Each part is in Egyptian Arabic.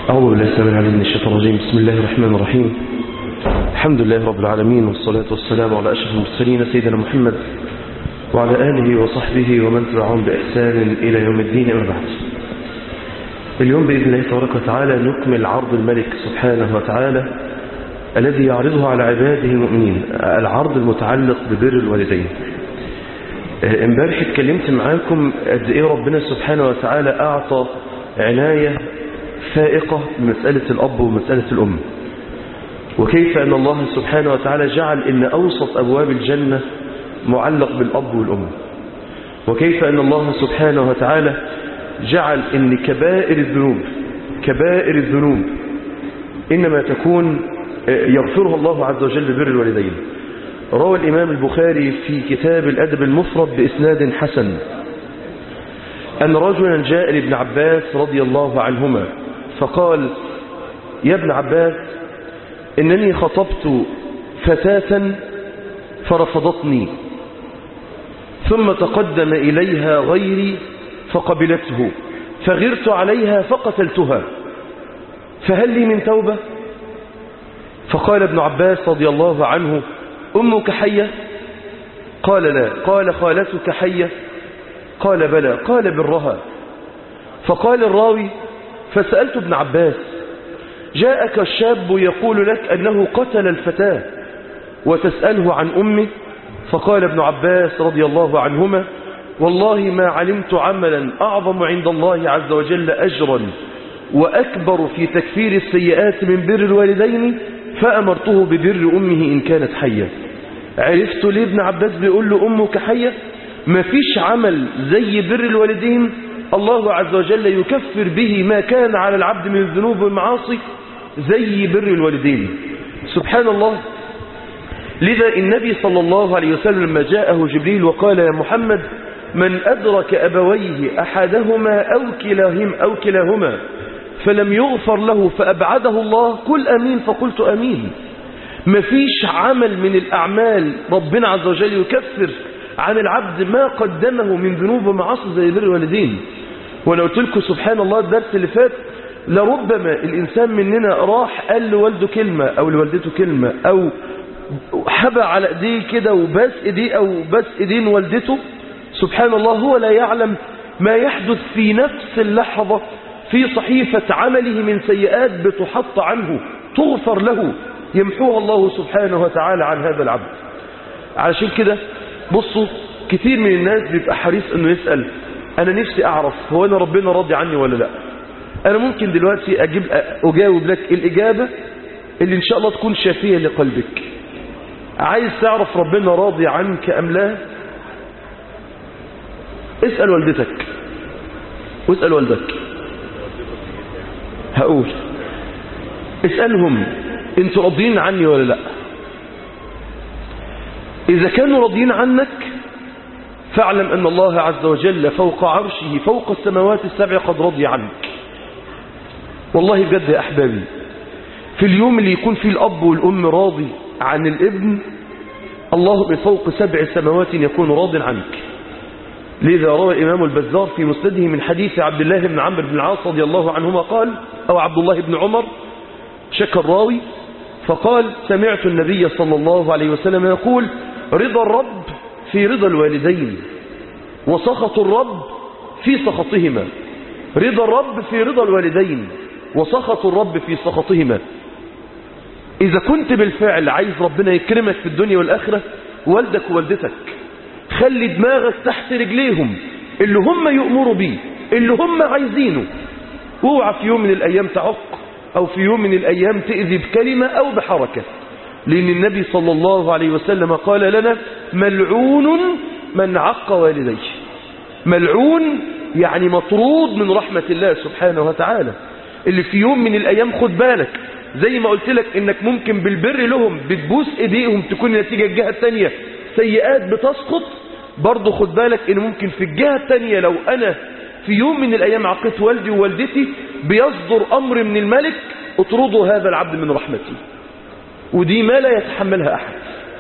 أعوذ بالله السلام عليكم من الشيطان الرجيم بسم الله الرحمن الرحيم الحمد لله رب العالمين والصلاة والسلام على أشرف المرسلين سيدنا محمد وعلى آله وصحبه ومن تبعهم بإحسان إلى يوم الدين أما بعد اليوم بإذن الله تبارك وتعالى نكمل عرض الملك سبحانه وتعالى الذي يعرضه على عباده المؤمنين العرض المتعلق ببر الوالدين امبارح اتكلمت معاكم قد ايه ربنا سبحانه وتعالى اعطى عناية فائقة بمسألة الأب ومسألة الأم وكيف أن الله سبحانه وتعالى جعل أن أوسط أبواب الجنة معلق بالأب والأم وكيف أن الله سبحانه وتعالى جعل أن كبائر الذنوب كبائر الذنوب إنما تكون يغفرها الله عز وجل ببر الوالدين روى الإمام البخاري في كتاب الأدب المفرد بإسناد حسن أن رجلا جاء لابن عباس رضي الله عنهما فقال يا ابن عباس إنني خطبت فتاة فرفضتني ثم تقدم إليها غيري فقبلته فغرت عليها فقتلتها فهل لي من توبة فقال ابن عباس رضي الله عنه أمك حية قال لا قال خالتك حية قال بلى قال برها فقال الراوي فسألت ابن عباس جاءك الشاب يقول لك أنه قتل الفتاة وتسأله عن أمه فقال ابن عباس رضي الله عنهما والله ما علمت عملا أعظم عند الله عز وجل أجرا وأكبر في تكفير السيئات من بر الوالدين فأمرته ببر أمه إن كانت حية عرفت ليه ابن عباس بيقول له أمك حية مفيش عمل زي بر الوالدين الله عز وجل يكفر به ما كان على العبد من الذنوب والمعاصي زي بر الوالدين سبحان الله لذا النبي صلى الله عليه وسلم لما جاءه جبريل وقال يا محمد من أدرك أبويه أحدهما أو كلاهما, أو كلاهما فلم يغفر له فأبعده الله كل أمين فقلت أمين مفيش عمل من الأعمال ربنا عز وجل يكفر عن العبد ما قدمه من ذنوب ومعاصي زي بر الوالدين وانا قلت لكم سبحان الله الدرس اللي فات لربما الإنسان مننا راح قال لوالده كلمة أو لوالدته كلمة أو حبى على ايديه كده وباس ايديه أو باس ايدين والدته سبحان الله هو لا يعلم ما يحدث في نفس اللحظة في صحيفة عمله من سيئات بتحط عنه تغفر له يمحوها الله سبحانه وتعالى عن هذا العبد علشان كده بصوا كثير من الناس بيبقى حريص انه يسأل انا نفسي اعرف هو انا ربنا راضي عني ولا لا انا ممكن دلوقتي اجيب اجاوب لك الاجابة اللي ان شاء الله تكون شافية لقلبك عايز تعرف ربنا راضي عنك ام لا اسأل والدتك واسأل والدك هقول اسألهم انتوا راضيين عني ولا لا إذا كانوا راضيين عنك فاعلم أن الله عز وجل فوق عرشه فوق السماوات السبع قد رضي عنك والله بجد يا أحبابي في اليوم اللي يكون فيه الأب والأم راضي عن الابن الله من فوق سبع سماوات يكون راض عنك لذا روى الإمام البزار في مسنده من حديث عبد الله بن عمرو بن العاص رضي الله عنهما قال أو عبد الله بن عمر شك الراوي فقال سمعت النبي صلى الله عليه وسلم يقول رضا الرب في رضا الوالدين وسخط الرب في سخطهما رضا الرب في رضا الوالدين وسخط الرب في سخطهما إذا كنت بالفعل عايز ربنا يكرمك في الدنيا والآخرة والدك ووالدتك خلي دماغك تحت رجليهم اللي هم يؤمروا بيه اللي هم عايزينه اوعى في يوم من الأيام تعق أو في يوم من الأيام تأذي بكلمة أو بحركة لأن النبي صلى الله عليه وسلم قال لنا ملعون من عق والديه ملعون يعني مطرود من رحمة الله سبحانه وتعالى اللي في يوم من الأيام خد بالك زي ما قلت لك انك ممكن بالبر لهم بتبوس ايديهم تكون نتيجة الجهة التانية سيئات بتسقط برضه خد بالك ان ممكن في الجهة التانية لو انا في يوم من الايام عقيت والدي ووالدتي بيصدر امر من الملك اطردوا هذا العبد من رحمتي ودي ما لا يتحملها احد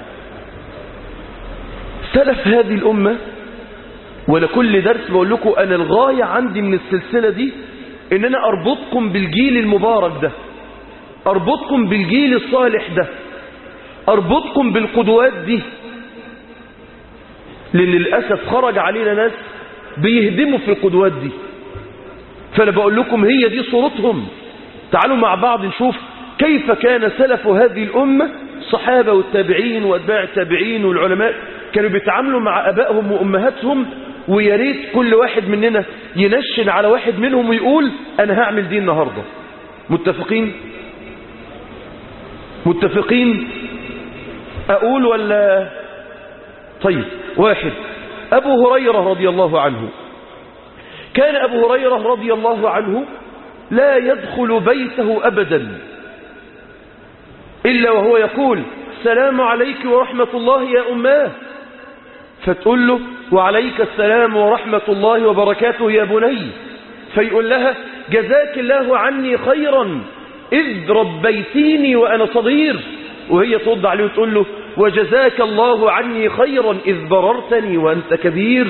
سلف هذه الامة ولكل درس بقول لكم انا الغاية عندي من السلسلة دي ان انا اربطكم بالجيل المبارك ده اربطكم بالجيل الصالح ده اربطكم بالقدوات دي لان للاسف خرج علينا ناس بيهدموا في القدوات دي فانا بقول لكم هي دي صورتهم تعالوا مع بعض نشوف كيف كان سلف هذه الامه الصحابه والتابعين واتباع التابعين والعلماء كانوا بيتعاملوا مع ابائهم وامهاتهم ويا ريت كل واحد مننا ينشن على واحد منهم ويقول انا هعمل دي النهارده متفقين متفقين اقول ولا طيب واحد ابو هريره رضي الله عنه كان ابو هريره رضي الله عنه لا يدخل بيته ابدا الا وهو يقول السلام عليك ورحمه الله يا اماه فتقول له وعليك السلام ورحمة الله وبركاته يا بني فيقول لها جزاك الله عني خيرا إذ ربيتيني وأنا صغير وهي ترد عليه وتقول له وجزاك الله عني خيرا إذ بررتني وأنت كبير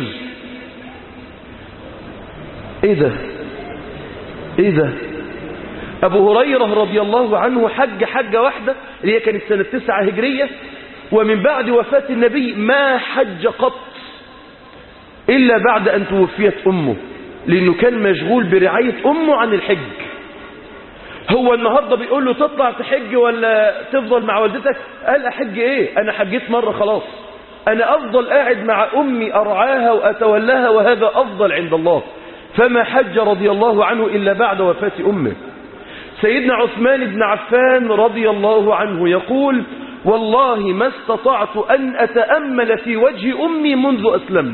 إيه ده إيه ده أبو هريرة رضي الله عنه حج حجة واحدة اللي هي كانت سنة تسعة هجرية ومن بعد وفاة النبي ما حج قط إلا بعد أن توفيت أمه لأنه كان مشغول برعاية أمه عن الحج هو النهاردة بيقول له تطلع تحج ولا تفضل مع والدتك قال أحج إيه أنا حجيت مرة خلاص أنا أفضل قاعد مع أمي أرعاها وأتولاها وهذا أفضل عند الله فما حج رضي الله عنه إلا بعد وفاة أمه سيدنا عثمان بن عفان رضي الله عنه يقول والله ما استطعت أن أتأمل في وجه أمي منذ أسلمت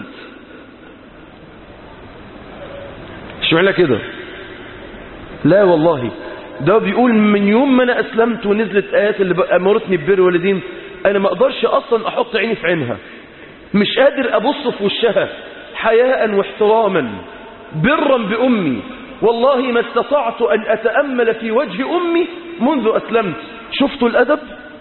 شو معنى كده لا والله ده بيقول من يوم ما أنا أسلمت ونزلت آيات اللي أمرتني ببر والدين أنا ما أقدرش أصلا أحط عيني في عينها مش قادر أبص في وشها حياء واحتراما برا بأمي والله ما استطعت أن أتأمل في وجه أمي منذ أسلمت شفتوا الأدب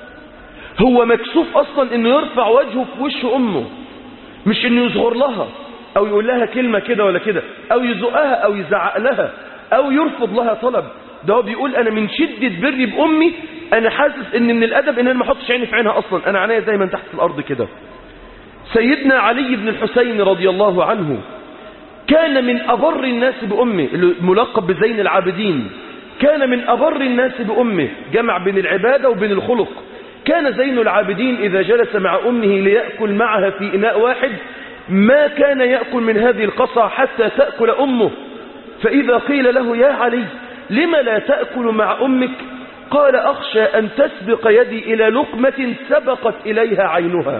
هو مكسوف أصلا أنه يرفع وجهه في وش أمه مش أنه يصغر لها أو يقول لها كلمة كده ولا كده أو يزقها أو يزعق لها أو يرفض لها طلب ده هو بيقول أنا من شدة بري بأمي أنا حاسس أن من الأدب أن أنا ما احطش عيني في عينها أصلا أنا عينيا دايما تحت الأرض كده سيدنا علي بن الحسين رضي الله عنه كان من أبر الناس بأمه الملقب بزين العابدين كان من أبر الناس بأمه جمع بين العبادة وبين الخلق كان زين العابدين إذا جلس مع أمه ليأكل معها في إناء واحد ما كان يأكل من هذه القصع حتى تأكل أمه فإذا قيل له يا علي لم لا تأكل مع أمك قال أخشى أن تسبق يدي إلى لقمة سبقت إليها عينها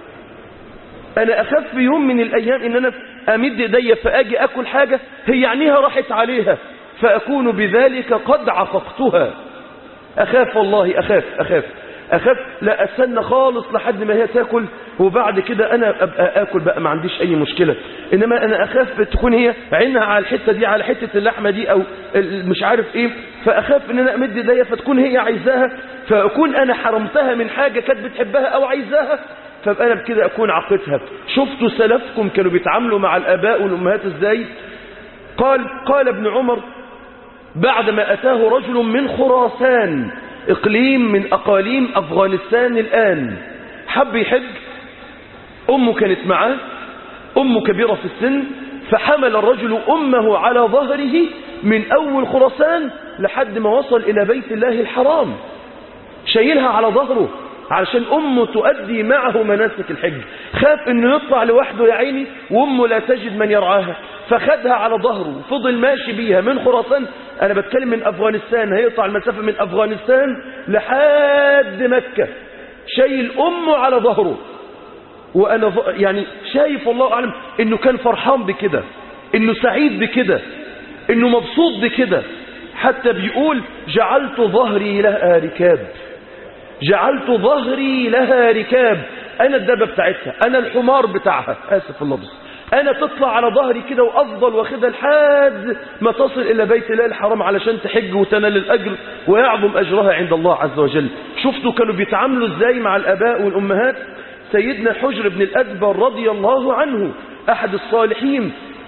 أنا أخاف في يوم من الأيام إن أنا أمد يدي فأجي أكل حاجة هي عينيها راحت عليها فأكون بذلك قد عققتها أخاف والله أخاف أخاف أخاف لا أستنى خالص لحد ما هي تاكل وبعد كده أنا أبقى آكل بقى ما عنديش أي مشكلة إنما أنا أخاف تكون هي عينها على الحتة دي على حتة اللحمة دي أو مش عارف إيه فأخاف إن أنا أمد يدي فتكون هي عايزاها فأكون أنا حرمتها من حاجة كانت بتحبها أو عايزاها فأبقى أنا بكده أكون عقدتها شفتوا سلفكم كانوا بيتعاملوا مع الآباء والأمهات إزاي قال قال ابن عمر بعدما أتاه رجل من خراسان إقليم من أقاليم أفغانستان الآن حب يحج أمه كانت معاه أمه كبيرة في السن فحمل الرجل أمه على ظهره من أول خراسان لحد ما وصل إلى بيت الله الحرام شايلها على ظهره علشان أمه تؤدي معه مناسك الحج خاف أنه يطلع لوحده يا عيني وأمه لا تجد من يرعاها فخدها على ظهره وفضل ماشي بيها من خراسان أنا بتكلم من أفغانستان هيقطع المسافة من أفغانستان لحد مكة شايل أمه على ظهره وأنا يعني شايف والله أعلم أنه كان فرحان بكده أنه سعيد بكده أنه مبسوط بكده حتى بيقول جعلت ظهري لها ركاب جعلت ظهري لها ركاب أنا الدابة بتاعتها أنا الحمار بتاعها آسف اللفظ أنا تطلع على ظهري كده وأفضل واخدها لحد ما تصل إلى بيت الله الحرام علشان تحج وتنال الأجر ويعظم أجرها عند الله عز وجل شفتوا كانوا بيتعاملوا إزاي مع الآباء والأمهات سيدنا حجر بن الأكبر رضي الله عنه أحد الصالحين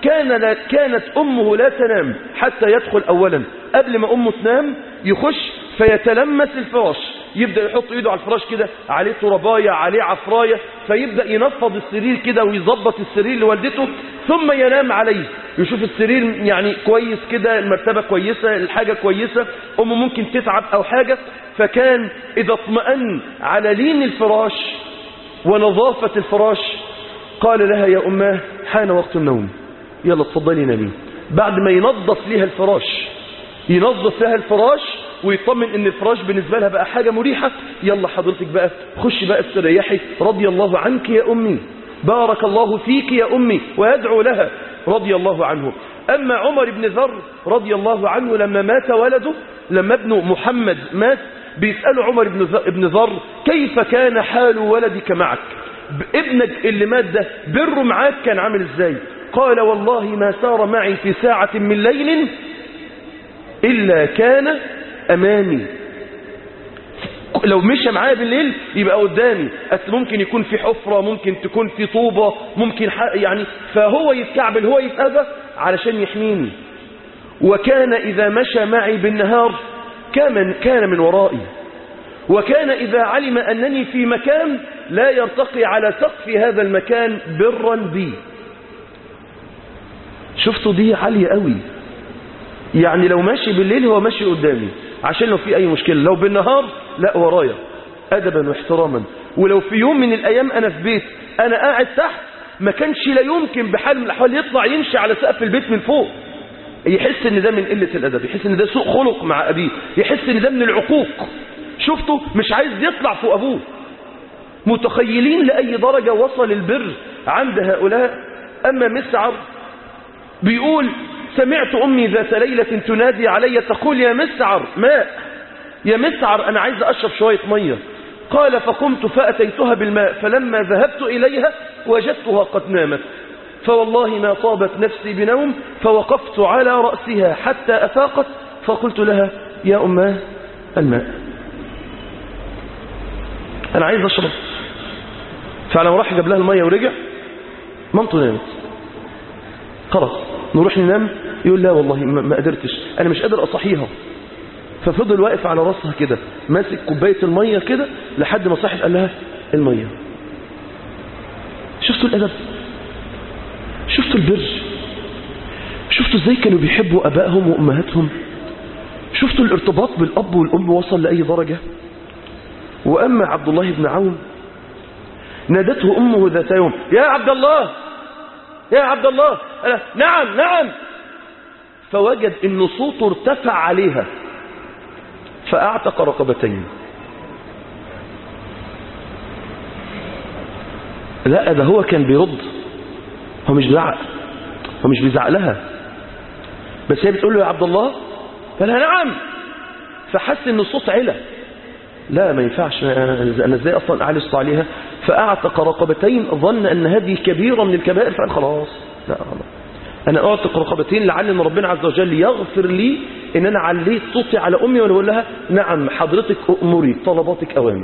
كان لا كانت أمه لا تنام حتى يدخل أولا قبل ما أمه تنام يخش فيتلمس الفراش يبدأ يحط ايده على الفراش كده عليه ترباية عليه عفراية فيبدأ ينفض السرير كده ويظبط السرير لوالدته ثم ينام عليه يشوف السرير يعني كويس كده المرتبة كويسة الحاجة كويسة أمه ممكن تتعب أو حاجة فكان إذا اطمأن على لين الفراش ونظافة الفراش قال لها يا أماه حان وقت النوم يلا اتفضلي نامي بعد ما ينظف ليها الفراش ينظف لها الفراش ويطمن ان الفراش بالنسبة لها بقى حاجة مريحة يلا حضرتك بقى خش بقى استريحي رضي الله عنك يا أمي بارك الله فيك يا أمي ويدعو لها رضي الله عنه أما عمر بن ذر رضي الله عنه لما مات ولده لما ابنه محمد مات بيسأله عمر بن ذر, بن ذر كيف كان حال ولدك معك ابنك اللي مات ده بره معاك كان عامل ازاي قال والله ما سار معي في ساعة من ليل إلا كان أمامي لو مشى معايا بالليل يبقى قدامي أصل ممكن يكون في حفرة ممكن تكون في طوبة ممكن يعني فهو يتكعبل هو يتأذى علشان يحميني وكان إذا مشى معي بالنهار كان كان من ورائي وكان إذا علم أنني في مكان لا يرتقي على سقف هذا المكان برا بي شفتوا دي عالية قوي يعني لو ماشي بالليل هو ماشي قدامي عشان لو في أي مشكلة لو بالنهار لا ورايا أدبا واحتراما ولو في يوم من الأيام أنا في بيت أنا قاعد تحت ما كانش لا يمكن بحال من الأحوال يطلع يمشي على سقف البيت من فوق يحس ان ده من قلة الأدب يحس ان ده سوء خلق مع أبيه يحس ان ده من العقوق شفته مش عايز يطلع فوق أبوه متخيلين لأي درجة وصل البر عند هؤلاء أما مسعر بيقول سمعت أمي ذات ليلة تنادي علي تقول يا مسعر ماء يا مسعر أنا عايز أشرب شوية مية قال فقمت فأتيتها بالماء فلما ذهبت إليها وجدتها قد نامت فوالله ما طابت نفسي بنوم فوقفت على رأسها حتى أفاقت فقلت لها يا أماه الماء أنا عايز أشرب فعلى راح جاب لها المية ورجع مامته نامت خلاص نروح ننام يقول لا والله ما قدرتش أنا مش قادر أصحيها ففضل واقف على راسها كده ماسك كوباية المية كده لحد ما صاحب قال لها المية شفتوا الأدب شفتوا البر شفتوا ازاي كانوا بيحبوا أبائهم وأمهاتهم شفتوا الارتباط بالأب والأم وصل لأي درجة وأما عبد الله بن عون نادته أمه ذات يوم يا عبد الله يا عبد الله أنا نعم نعم فوجد أن صوته ارتفع عليها فأعتق رقبتين لا ده هو كان بيرد هو مش بيزعق هو مش بيزعق لها بس هي بتقول له يا عبد الله فلها نعم فحس ان الصوت علا لا ما ينفعش انا ازاي اصلا اعلي الصوت عليها فاعتق رقبتين ظن ان هذه كبيرة من الكبائر فقال خلاص لا خلاص انا اعتق رقبتين لعل ان ربنا عز وجل يغفر لي ان انا عليت صوتي على امي وانا بقول لها نعم حضرتك امري طلباتك اوامر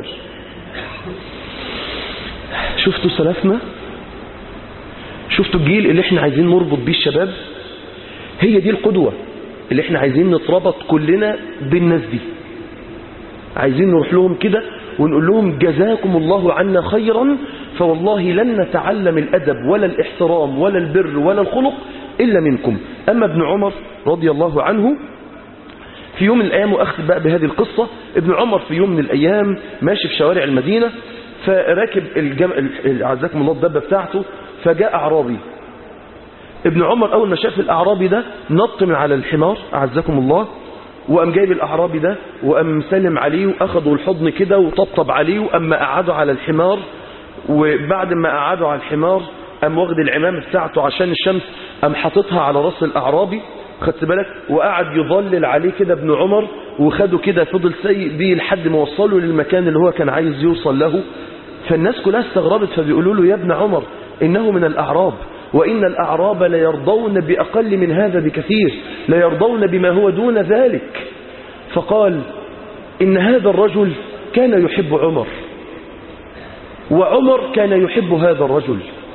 شفتوا سلفنا شفتوا الجيل اللي احنا عايزين نربط بيه الشباب هي دي القدوة اللي احنا عايزين نتربط كلنا بالناس دي عايزين نروح لهم كده ونقول لهم جزاكم الله عنا خيرا فوالله لن نتعلم الأدب ولا الاحترام ولا البر ولا الخلق إلا منكم أما ابن عمر رضي الله عنه في يوم من الأيام وأخذ بقى بهذه القصة ابن عمر في يوم من الأيام ماشي في شوارع المدينة فراكب الجم... عزكم الله الدبة بتاعته فجاء أعرابي ابن عمر أول ما شاف الأعرابي ده نط من على الحمار أعزكم الله وقام جايب الأعرابي ده وقام سلم عليه وأخذوا الحضن كده وطبطب عليه وأما قعدوا على الحمار وبعد ما قعدوا على الحمار قام واخد العمامة بتاعته عشان الشمس قام حاططها على راس الأعرابي خدت بالك وقعد يظلل عليه كده ابن عمر وخده كده فضل سيء بيه لحد ما وصله للمكان اللي هو كان عايز يوصل له فالناس كلها استغربت فبيقولوا له يا ابن عمر إنه من الأعراب وإن الأعراب ليرضون بأقل من هذا بكثير ليرضون بما هو دون ذلك فقال إن هذا الرجل كان يحب عمر وعمر كان يحب هذا الرجل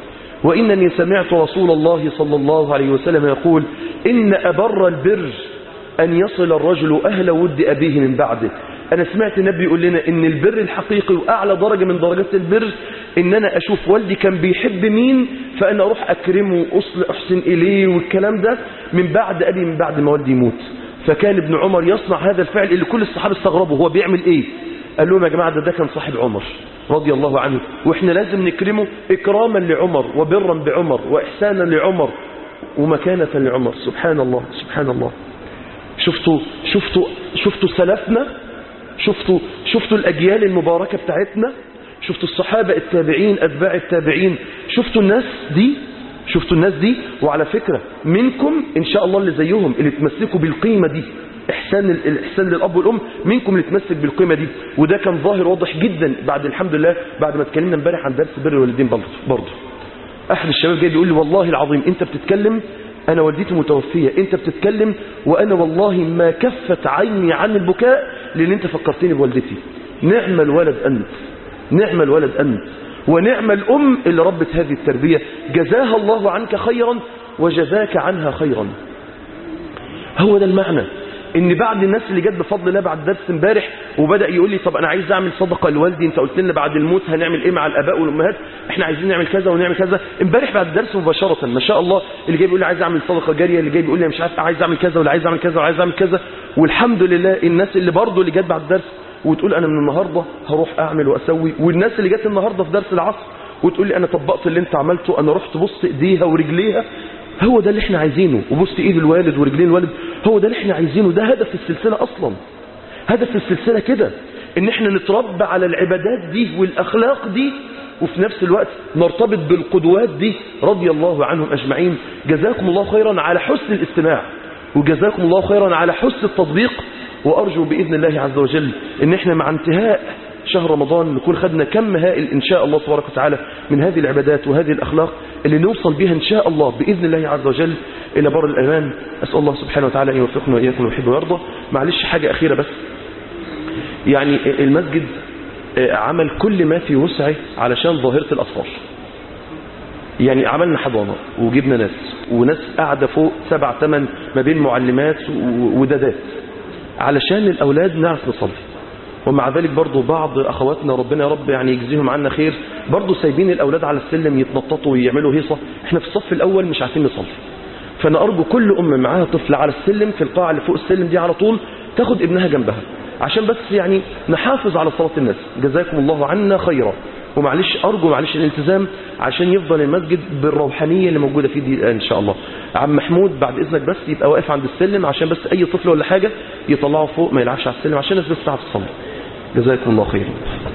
وإنني سمعت رسول الله صلى الله عليه وسلم يقول إن أبر البر أن يصل الرجل أهل ود أبيه من بعده أنا سمعت النبي يقول لنا إن البر الحقيقي وأعلى درجة من درجات البر إن أنا أشوف والدي كان بيحب مين فأنا أروح أكرمه وأصل أحسن إليه والكلام ده من بعد أبي من بعد ما والدي يموت فكان ابن عمر يصنع هذا الفعل اللي كل الصحابة استغربوا هو بيعمل إيه قال لهم يا جماعة ده, ده كان صاحب عمر رضي الله عنه وإحنا لازم نكرمه إكراما لعمر وبرا بعمر وإحسانا لعمر ومكانة لعمر سبحان الله سبحان الله شفتوا شفتوا شفتوا سلفنا شفتوا شفتوا الأجيال المباركة بتاعتنا شفتوا الصحابة التابعين أتباع التابعين شفتوا الناس دي شفتوا الناس دي وعلى فكرة منكم إن شاء الله اللي زيهم اللي تمسكوا بالقيمة دي إحسان الإحسان للأب والأم منكم اللي تمسك بالقيمة دي وده كان ظاهر واضح جدا بعد الحمد لله بعد ما اتكلمنا امبارح عن درس بر الوالدين برضه أحد الشباب جاي بيقول لي والله العظيم أنت بتتكلم أنا والدتي متوفية أنت بتتكلم وأنا والله ما كفت عيني عن البكاء لأن أنت فكرتني بوالدتي نعم الولد أنت نعم الولد أنت ونعم الأم اللي ربت هذه التربية جزاها الله عنك خيرا وجزاك عنها خيرا هو ده المعنى ان بعد الناس اللي جت بفضل الله بعد درس امبارح وبدا يقول لي طب انا عايز اعمل صدقه لوالدي انت قلت لنا بعد الموت هنعمل ايه مع الاباء والامهات احنا عايزين نعمل كذا ونعمل كذا امبارح بعد الدرس مباشره ما شاء الله اللي جاي بيقول لي عايز اعمل صدقه جاريه اللي جاي بيقول لي مش عارف عايز اعمل كذا ولا عايز اعمل كذا ولا عايز اعمل كذا والحمد لله الناس اللي برضه اللي جت بعد الدرس وتقول انا من النهارده هروح اعمل واسوي والناس اللي جت النهارده في درس العصر وتقول لي انا طبقت اللي انت عملته انا رحت بص ايديها ورجليها هو ده اللي احنا عايزينه وبص ايد الوالد ورجلين الوالد هو ده اللي احنا عايزينه ده هدف السلسلة اصلا هدف السلسلة كده ان احنا نتربى على العبادات دي والاخلاق دي وفي نفس الوقت نرتبط بالقدوات دي رضي الله عنهم اجمعين جزاكم الله خيرا على حسن الاستماع وجزاكم الله خيرا على حسن التطبيق وارجو باذن الله عز وجل ان احنا مع انتهاء شهر رمضان نكون خدنا كم هائل إن شاء الله تبارك وتعالى من هذه العبادات وهذه الأخلاق اللي نوصل بها إن شاء الله بإذن الله عز وجل إلى بر الأمان أسأل الله سبحانه وتعالى أن يوفقنا وإياكم ويحب ويرضى معلش حاجة أخيرة بس يعني المسجد عمل كل ما في وسعه علشان ظاهرة الأطفال يعني عملنا حضانة وجبنا ناس وناس قاعدة فوق سبع ثمان ما بين معلمات ودادات علشان الأولاد نعرف نصلي ومع ذلك برضو بعض أخواتنا ربنا يا رب يعني يجزيهم عنا خير برضو سايبين الأولاد على السلم يتنططوا ويعملوا هيصة احنا في الصف الأول مش عارفين نصلي فأنا أرجو كل أم معاها طفل على السلم في القاعة اللي فوق السلم دي على طول تاخد ابنها جنبها عشان بس يعني نحافظ على صلاة الناس جزاكم الله عنا خيرا ومعلش أرجو معلش الالتزام عشان يفضل المسجد بالروحانية اللي موجودة فيه دي إن شاء الله عم محمود بعد إذنك بس يبقى واقف عند السلم عشان بس أي طفل ولا حاجة يطلعه فوق ما يلعبش على السلم عشان الناس بس تعرف تصلي جزاكم الله خيرا